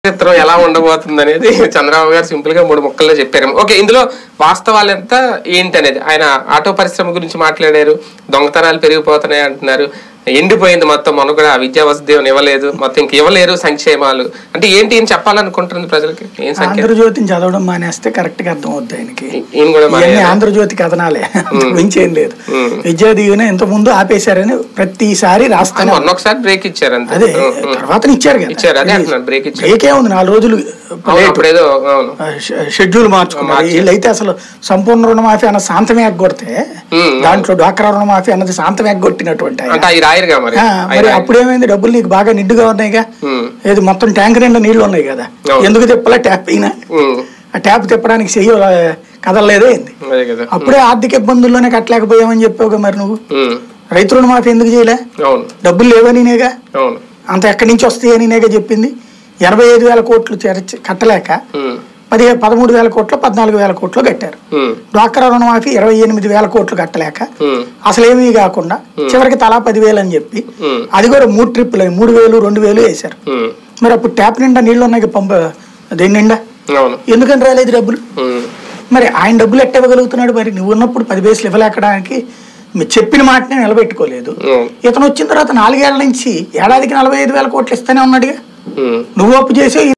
చిత్రం ఎలా ఉండబోతుంది అనేది చంద్రబాబు గారు సింపుల్ గా మూడు ముక్కల్లో చెప్పారు ఓకే ఇందులో వాస్తవాలు ఎంత ఏంటి అనేది ఆయన ఆటో పరిశ్రమ గురించి మాట్లాడారు దొంగతనాలు పెరిగిపోతున్నాయి అంటున్నారు ఎండిపోయింది మొత్తం మనం కూడా విద్యా వసతి ఇవ్వలేదు మొత్తం ఇంక ఇవ్వలేరు సంక్షేమాలు అంటే ఏంటి ఏం చెప్పాలనుకుంటుంది ప్రజలకి ఏం సంఖ్య ఆంధ్రజ్యోతిని చదవడం మానేస్తే కరెక్ట్ గా అర్థం అవుద్ది ఆయనకి ఈయన కూడా ఇవన్నీ మానేయాలా? ఆంధ్రజ్యోతి కథనాలే మించేం లేదు మ్మ్. విద్యా దీవెన ఇంత ముందు ఆపేశారని ప్రతిసారి ఆయన రాస్తాను మొన్న ఒకసారి బ్రేక్ ఇచ్చారు అంతే అదే ఉం, ఉం. తర్వాత ఇచ్చారు కదా ఇచ్చారు అదే అంటున్నాను బ్రేక్ ఇచ్చారు బ్రేకే ఉంది నాలుగు రోజులు అవును అప్పుడు ఏదో అవును ఆ, షె- షెడ్యూల్ మార్చుకున్నారు మార్చారు. వీళ్ళైతే అసలు సంపూర్ణ రుణమాఫీ అన్న శాంతమే ఎగ్గొడితే మ్మ్. దాంట్లో డ్వాక్రా రుణమాఫీ అన్నది శాంతమే ఎగ్గొట్టినటువంటి ఆయన. అంటే అవి రాయరుగా మరి ఆ, అవి మరి రాయరు. అప్పుడేమైంది డబ్బులు నీకు బాగా నిండుగా ఉన్నాయిగా ఉం, ఏది మొత్తం ట్యాంక్ నిండా నీళ్లు ఉన్నాయి కదా అవును. ఎందుకు తిప్పలా ట్యాప్ అయినా ఉం. ఆ ట్యాప్ తిప్పడానికి చెయ్యి కదలలేదే ఏంది అదే కదా అప్పుడే ఆర్థిక ఇబ్బందుల్లోనే కట్టలేకపోయామని చెప్పావుగా మరి నువ్వు ఉం. రైతు రుణమాఫీ ఎందుకు చేయలే అవును డబ్బులు లేవనినేగా అవును అంత ఎక్కడి నుంచి వస్తాయి అనినేగా చెప్పింది ఎనభై ఐదు వేల కోట్లు చేర్చి కట్టలేక ఉం, పదిహేను పదమూడు వేల కోట్లు పద్నాలుగు వేల కోట్లు కట్టారు ఉం, డ్వాక్రా రుణమాఫీ ఇరవై ఎనిమిది వేల కోట్లు కట్టలేక ఉం, అసలేమీ కాకుండా చివరికి తలా పదివేలు అని చెప్పి ఉం, అది కూడా మూడు ట్రిప్పులు అయ్యి మూడు వేలు రెండు వేలు వేశారు ఉం. మరి అప్పుడు ట్యాప్ నిండా నీళ్ళు ఉన్నాయి పంప దేని నిండా అవును ఎందుకని రాలేదు డబ్బులు ఉం, మరి ఆయన డబ్బులు ఎట్ట ఇవ్వగలుగుతున్నాడు మరి నువ్వు ఉన్నప్పుడు పది బేసులు ఇవ్వలేకడానికి మీరు చెప్పిన మాటనే నిలబెట్టుకోలేదు ఉం, ఇతను వచ్చిన తర్వాత నాలుగేళ్ల నుంచి ఏడాదికి నలభై ఐదు వేల కోట్లు ఇస్తానే ఉన్నాడుగా ఉం. నువ్వు అప్పు చేసే